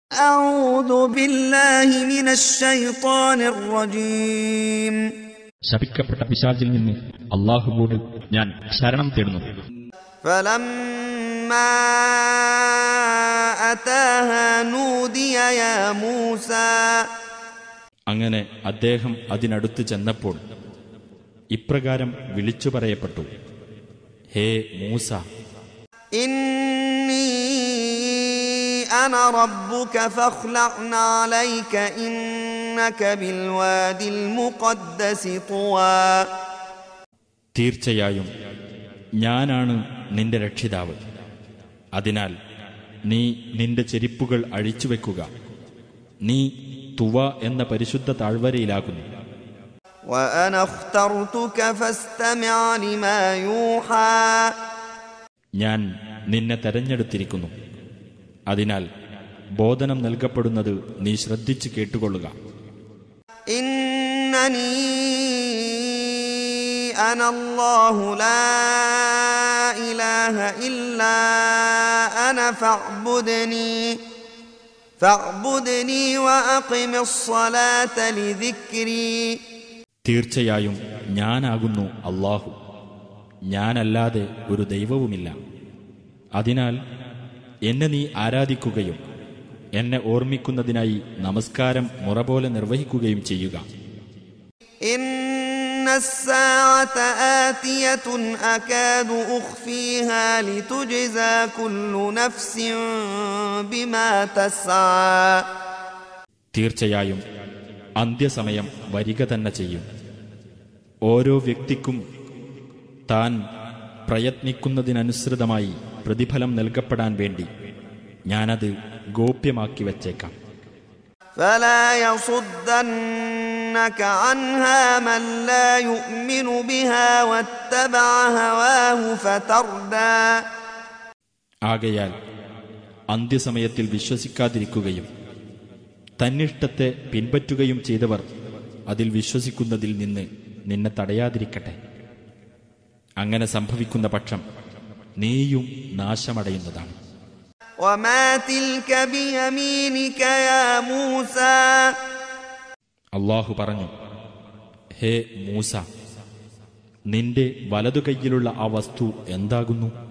أعوذ بالله من الشيطان الرجيم ശപിക്കപ്പെട്ട പിശാചിൽ നിന്ന് അള്ളാഹുവോട് ഞാൻ ശരണം തേടുന്നു فلما أتاها نودي يا موسى അങ്ങനെ അദ്ദേഹം അതിനടുത്ത് ചെന്നപ്പോൾ ഇപ്രകാരം വിളിച്ചു പറയപ്പെട്ടു ഹേ മൂസ إني أنا ربك فاخلع عليك إنك بالوادي المقدس طوى തീർച്ചയായും ഞാനാണ് നിന്റെ രക്ഷിതാവ് അതിനാൽ നീ നിന്റെ ചെരിപ്പുകൾ അഴിച്ചുവെക്കുക നീ തുവ എന്ന പരിശുദ്ധ താഴ്വരയിലാകുന്നു وأنا اخترتك فاستمع لما يوحى ഞാൻ നിന്നെ തെരഞ്ഞെടുത്തിരിക്കുന്നു അതിനാൽ ബോധനം നൽകപ്പെടുന്നത് നീ ശ്രദ്ധിച്ചു കേട്ടുകൊള്ളുക إنني أنا الله لا إله إلا أنا فاعبدني فاعبدني وأقم الصلاة لذكري തീർച്ചയായും ഞാനാകുന്നു അള്ളാഹു ഞാനല്ലാതെ ഒരു ദൈവവുമില്ല അതിനാൽ എന്നെ നീ ആരാധിക്കുകയും എന്നെ ഓർമ്മിക്കുന്നതിനായി നമസ്കാരം മുറ പോലെ നിർവഹിക്കുകയും ചെയ്യുക إن الساعة آتية أكاد أخفيها لتجزى كل نفس بما تسعى തീർച്ചയായും അന്ത്യസമയം വരിക തന്നെ ചെയ്യും ഓരോ വ്യക്തിക്കും താൻ പ്രയത്നിക്കുന്നതിനനുസൃതമായി പ്രതിഫലം നൽകപ്പെടാൻ വേണ്ടി ഞാനത് ഗോപ്യമാക്കി വച്ചേക്കാം فلا يصدنك عنها من لا يؤمن بها واتبع هواه فتردى ആകയാൽ അന്ത്യസമയത്തിൽ വിശ്വസിക്കാതിരിക്കുകയും തന്നിഷ്ടത്തെ പിൻപറ്റുകയും ചെയ്തവർ അതിൽ വിശ്വസിക്കുന്നതിൽ നിന്ന് നിന്നെ തടയാതിരിക്കട്ടെ അങ്ങനെ സംഭവിക്കുന്ന പക്ഷം നീയും നാശമടയുന്നതാണ് وما تلك بيمينك يا موسى അള്ളാഹു പറഞ്ഞു ഹേ മൂസ നിന്റെ വലതു കൈയിലുള്ള ആ വസ്തു എന്താകുന്നു